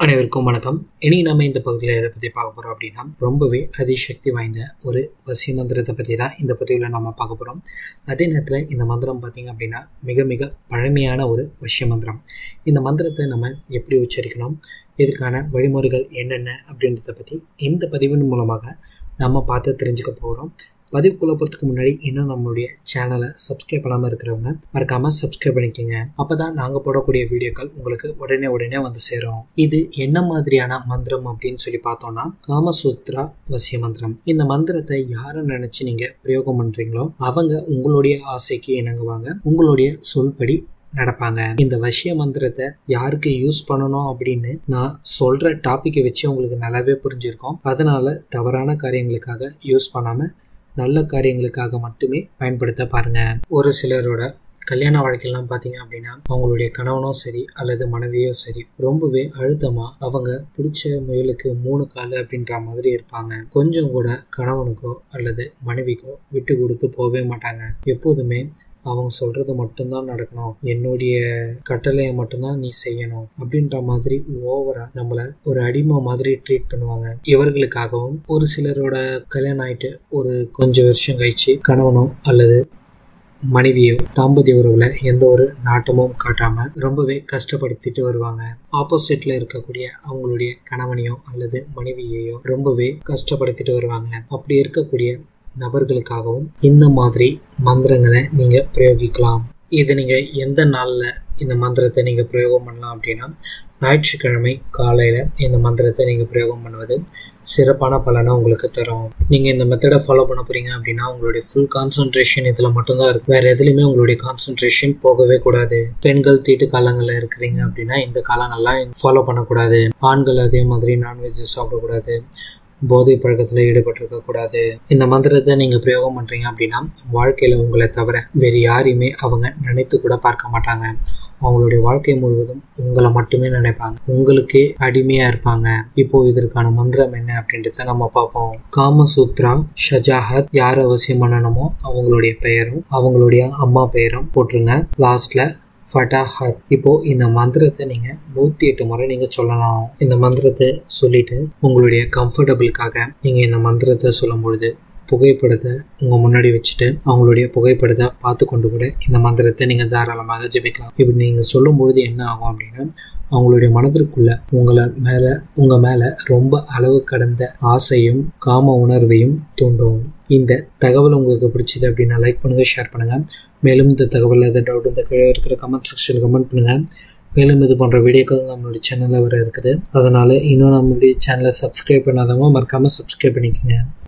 அனைவருக்கும் வணக்கம் இனி நம்ம இந்த பகுதியில் எதை பற்றி பார்க்க போகிறோம் அப்படின்னா ரொம்பவே அதிசக்தி வாய்ந்த ஒரு வசிய மந்திரத்தை பற்றி தான் இந்த பதிவில் நம்ம பார்க்க போகிறோம் அதே நேரத்தில் இந்த மந்திரம் பார்த்திங்க அப்படின்னா மிக மிக பழமையான ஒரு வசிய மந்திரம் இந்த மந்திரத்தை நம்ம எப்படி உச்சரிக்கணும் இதற்கான வழிமுறைகள் என்னென்ன அப்படின்றத பற்றி இந்த பதிவின் மூலமாக நம்ம பார்த்து தெரிஞ்சுக்க போகிறோம் பதிவுக்குள்ளே போகிறதுக்கு முன்னாடி இன்னும் நம்மளுடைய சேனலை சப்ஸ்கிரைப் பண்ணாமல் இருக்கிறவங்க மறக்காமல் சப்ஸ்கிரைப் பண்ணிக்கோங்க அப்போ தான் நாங்கள் போடக்கூடிய வீடியோக்கள் உங்களுக்கு உடனே உடனே வந்து சேரும் இது என்ன மாதிரியான மந்திரம் அப்படின்னு சொல்லி பார்த்தோம்னா காமசூத்ரா வசிய மந்திரம் இந்த மந்திரத்தை யாரை நினச்சி நீங்கள் பிரயோகம் பண்ணுறீங்களோ அவங்க உங்களுடைய ஆசைக்கு இணங்குவாங்க உங்களுடைய சொல்படி நடப்பாங்க இந்த வசிய மந்திரத்தை யாருக்கு யூஸ் பண்ணணும் அப்படின்னு நான் சொல்ற டாப்பிக்கை வச்சு உங்களுக்கு நல்லாவே புரிஞ்சிருக்கோம் அதனால தவறான காரியங்களுக்காக யூஸ் பண்ணாம நல்ல காரியங்களுக்காக மட்டுமே பயன்படுத்த பாருங்க ஒரு சிலரோட கல்யாண வாழ்க்கையெல்லாம் பார்த்தீங்க அப்படின்னா அவங்களுடைய கணவனோ சரி அல்லது மனைவியோ சரி ரொம்பவே அழுத்தமாக அவங்க பிடிச்ச முயலுக்கு மூணு கால் அப்படின்ற மாதிரி இருப்பாங்க கொஞ்சம் கூட கணவனுக்கோ அல்லது மனைவிக்கோ விட்டு கொடுத்து போகவே மாட்டாங்க எப்போதுமே அவங்க சொல்கிறது மட்டும்தான் நடக்கணும் என்னுடைய கட்டளையை மட்டும்தான் நீ செய்யணும் அப்படின்ற மாதிரி ஓவரா நம்மளை ஒரு அடிமை மாதிரி ட்ரீட் பண்ணுவாங்க இவர்களுக்காகவும் ஒரு சிலரோட கல்யாணம் ஆயிட்டு ஒரு கொஞ்சம் வருஷம் கழிச்சு கணவனோ அல்லது மனைவியோ தாம்பத்திய உறவுல எந்த ஒரு நாட்டமும் காட்டாம ரொம்பவே கஷ்டப்படுத்திட்டு வருவாங்க ஆப்போசிட்ல இருக்கக்கூடிய அவங்களுடைய கணவனையோ அல்லது மனைவியையோ ரொம்பவே கஷ்டப்படுத்திட்டு வருவாங்க அப்படி இருக்கக்கூடிய நபர்களுக்காகவும் இந்த மாதிரி மந்திரங்களை நீங்கள் பிரயோகிக்கலாம் இது நீங்கள் எந்த நாளில் இந்த மந்திரத்தை நீங்கள் பிரயோகம் பண்ணலாம் அப்படின்னா ஞாயிற்றுக்கிழமை காலையில் இந்த மந்திரத்தை நீங்கள் பிரயோகம் பண்ணுவது சிறப்பான பலனை உங்களுக்கு தரும் நீங்கள் இந்த மெத்தடை ஃபாலோ பண்ண போகிறீங்க அப்படின்னா உங்களுடைய ஃபுல் கான்சன்ட்ரேஷன் இதில் மட்டும்தான் இருக்கும் வேறு எதுலையுமே உங்களுடைய கான்சன்ட்ரேஷன் போகவே கூடாது பெண்கள் தீட்டு காலங்களில் இருக்கிறீங்க அப்படின்னா இந்த காலங்கள்லாம் ஃபாலோ பண்ணக்கூடாது ஆண்கள் அதே மாதிரி நான்வெஜ் சாப்பிடக்கூடாது போதை பழக்கத்தில் ஈடுபட்டிருக்க கூடாது இந்த மந்திரத்தை நீங்கள் பிரயோகம் பண்ணுறீங்க அப்படின்னா வாழ்க்கையில் உங்களை தவிர வேறு யாரையுமே அவங்க நினைத்து கூட பார்க்க மாட்டாங்க அவங்களுடைய வாழ்க்கை முழுவதும் உங்களை மட்டுமே நினைப்பாங்க உங்களுக்கே அடிமையா இருப்பாங்க இப்போ இதற்கான மந்திரம் என்ன அப்படின்றத நம்ம பார்ப்போம் காமசூத்ரா ஷஜாஹத் யார் அவசியம் பண்ணணுமோ அவங்களுடைய பெயரும் அவங்களுடைய அம்மா பெயரும் போட்டுருங்க லாஸ்ட்ல ஃபட்டாஹத் இப்போ இந்த மந்திரத்தை நீங்கள் நூற்றி எட்டு முறை நீங்கள் சொல்லலாம் இந்த மந்திரத்தை சொல்லிட்டு உங்களுடைய கம்ஃபர்டபுளுக்காக நீங்கள் இந்த மந்திரத்தை சொல்லும் பொழுது புகைப்படத்தை உங்கள் முன்னாடி வச்சுட்டு அவங்களுடைய புகைப்படத்தை பார்த்து கொண்டு கூட இந்த மந்திரத்தை நீங்கள் தாராளமாக ஜெபிக்கலாம் இப்படி நீங்கள் சொல்லும் பொழுது என்ன ஆகும் அப்படின்னா அவங்களுடைய மனதிற்குள்ள உங்களை மேலே உங்கள் மேலே ரொம்ப அளவு கடந்த ஆசையும் காம உணர்வையும் தூண்டும் இந்த தகவல் உங்களுக்கு பிடிச்சது அப்படின்னா லைக் பண்ணுங்கள் ஷேர் பண்ணுங்கள் மேலும் இந்த தகவல் எதாவது டவுட் இந்த கீழே இருக்கிற கமெண்ட் செக்ஷனில் கமெண்ட் பண்ணுங்கள் மேலும் இது போன்ற வீடியோக்கள் நம்மளுடைய சேனலில் வர இருக்குது அதனால் இன்னும் நம்மளுடைய சேனலை சப்ஸ்கிரைப் பண்ணாதவங்க மறக்காமல் சப்ஸ்கிரைப் பண்ணிக்கோங்க